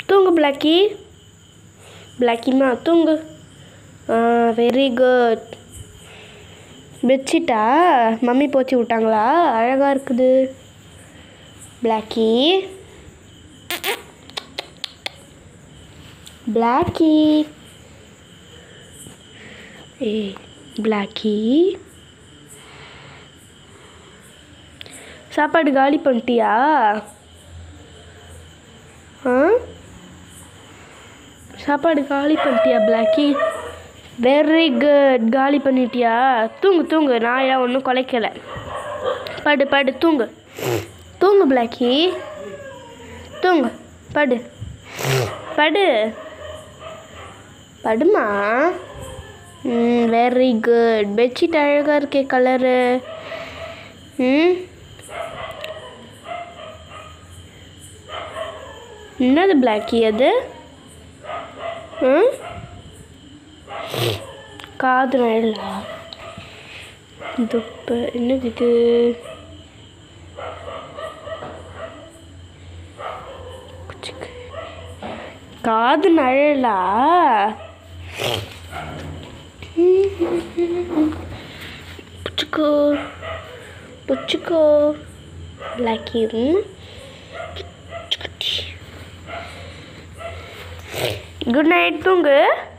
தூங்கு பிளாக்கி பிளாக்கிமா தூங்கு ஆ வெரி குட் பெட்ஷீட்டா மம்மி போச்சு விட்டாங்களா அழகாக இருக்குது பிளாக்கி பிளாக்கி ஏய் பிளாக்கி சாப்பாடு காலி பண்ணிட்டியா ஆ சாப்பாடு காலி பண்ணிட்டியா பிளாக்கி வெரி குட் காலி பண்ணிட்டியா தூங்கு தூங்கு நான் ஒன்றும் குலைக்கல படு படு தூங்கு தூங்கு பிளாக்கி தூங்கு படு படு படுமா ம் வெரி குட் பெட்ஷீட் அழகாக இருக்கே கலரு ம் என்னது பிளாக்கி அது ம் காது நல்லா துப்பு என்னது இது குச்சிக்கு. காது நழலா புச்சுக்கோ புச்சுக்கோ பிளாக்கி குட் நைட் தூங்கு